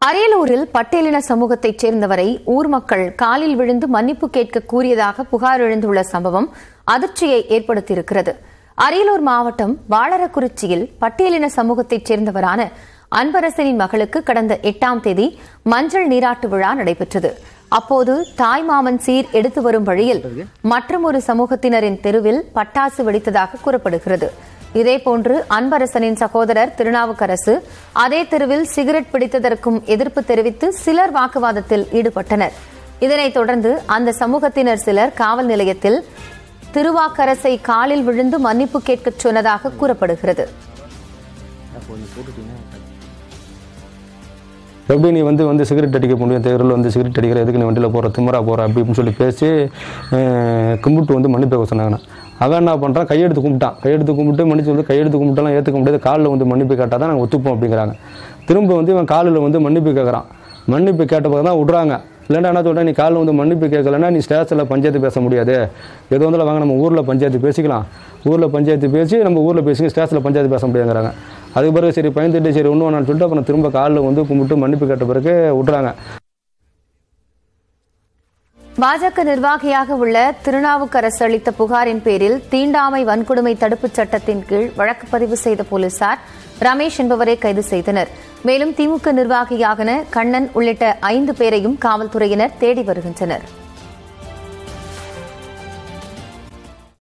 அரியலூரில் பட்டியலின சமூகத்தைச் சேர்ந்தவரை ஊர் மக்கள் காலில் விழுந்து மன்னிப்பு கேட்க கூறியதாக புகார் எழுந்துள்ள சம்பவம் அதிர்ச்சியை ஏற்படுத்தியிருக்கிறது அரியலூர் மாவட்டம் வாளரக்குறிச்சியில் பட்டியலின சமூகத்தைச் சேர்ந்தவரான அன்பரசனின் மகளுக்கு கடந்த எட்டாம் தேதி மஞ்சள் நீராட்டு விழா நடைபெற்றது அப்போது தாய்மாமன் சீர் எடுத்து வரும் வழியில் மற்றொரு சமூகத்தினரின் தெருவில் பட்டாசு வெடித்ததாக கூறப்படுகிறது இதேபோன்று அன்பரசனின் சகோதரர் திருநாவுக்கரசு அதே தெருவில் சிகரெட் பிடித்ததற்கும் எதிர்ப்பு தெரிவித்து சிலர் வாக்குவாதத்தில் ஈடுபட்டனர் இதனைத் தொடர்ந்து அந்த சமூகத்தினர் சிலர் காவல் நிலையத்தில் திருவாக்கரசை காலில் விழுந்து மன்னிப்பு கேட்கச் சொன்னதாக கூறப்படுகிறது எப்படி நீ வந்து வந்து சிகரெட் அடிக்க முடியும் தேர்தலில் வந்து சிகரெட் அடிக்கிற எதுக்கு நீ வண்டியில் போகிற திமரா போகிற அப்படி இப்படின்னு சொல்லி பேசி அஹ், கும்பிட்டு வந்து மன்னிப்பு கேட்க சொன்னாங்கண்ணா அவன் என்ன பண்ணுறான் கையெடுத்து கும்பிட்டான் கையெடுத்து கும்பிட்டு மன்னிச்சு வந்து கையெடுத்து கும்பிட்டாலாம் ஏற்றுக்க முடியாது காலில் வந்து மன்னிப்பு கேட்டால் தான் நாங்கள் ஒத்துப்போம் அப்படிங்கிறாங்க திரும்ப வந்து இவன் காலில் வந்து மன்னிப்பு கேட்குறான் மன்னிப்பு கேட்ட பிறகு தான் விட்றாங்க இல்லைன்னா என்ன சொல்கிறேன் நீ காலில் வந்து மன்னிப்பு கேட்கலன்னா நீ ஸ்டேஷனில் பஞ்சாயத்து பேச முடியாது எது வந்தாலும் வாங்க நம்ம ஊரில் பஞ்சாயத்து பேசிக்கலாம் ஊரில் பஞ்சாயத்து பேசி நம்ம ஊரில் பேசி ஸ்டேஷனில் பஞ்சாயத்து பேச முடியாங்கிறாங்க அதுக்கு பிறகு சரி பயந்துட்டு சரி ஒன்று வேணான்னு சொல்லிட்டு அப்புறம் திரும்ப காலில் வந்து கும்பிட்டு மன்னிப்பு கேட்ட பிறகு விட்றாங்க பாஜக நிர்வாகியாக உள்ள திருநாவுக்கரசு அளித்த புகாரின் பேரில் தீண்டாமை வன்கொடுமை தடுப்புச் சட்டத்தின் கீழ் வழக்கு பதிவு செய்த போலீசார் ரமேஷ் என்பவரை கைது செய்தனர் மேலும் திமுக நிர்வாகியான கண்ணன் உள்ளிட்ட ஐந்து பேரையும் காவல்துறையினர் தேடி வருகின்றனர்